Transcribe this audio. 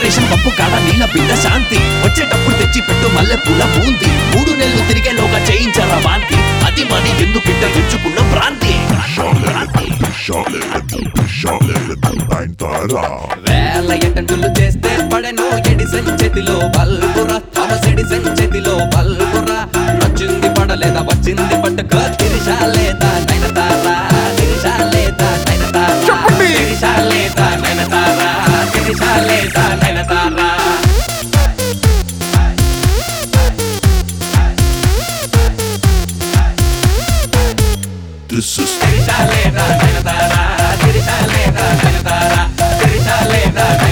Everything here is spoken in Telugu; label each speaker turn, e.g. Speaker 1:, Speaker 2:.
Speaker 1: స్టేషన్ పంపు కాడ నీళ్ళ బిడ్డ శాంతి వచ్చేటప్పుడు తెచ్చి పెట్టు మల్లె పూల పూంది మూడు నెలలు తిరిగేలోగా చేయించారా వాంతి అది మని ఎందుకు బిడ్డ ఎంచుకున్న ప్రాంతి
Speaker 2: వేల ఎటంటులు చేస్తే పడెను ఎడిసన్ చేతిలో బల్బురా థామస్ ఎడిసన్ చేతిలో బల్బురా నచ్చింది పడలేదా వచ్చింది పట్టుకో తిరిషా లేదా నైనతారా తిరిషా లేదా నైనతారా తిరిషా లేదా నైనతారా తిరిషా లేదా నైనతారా
Speaker 3: This is
Speaker 2: తిరిషా లేదా నైనతారా తిరిషా లేదా నైనతారా తిరిషా లేదా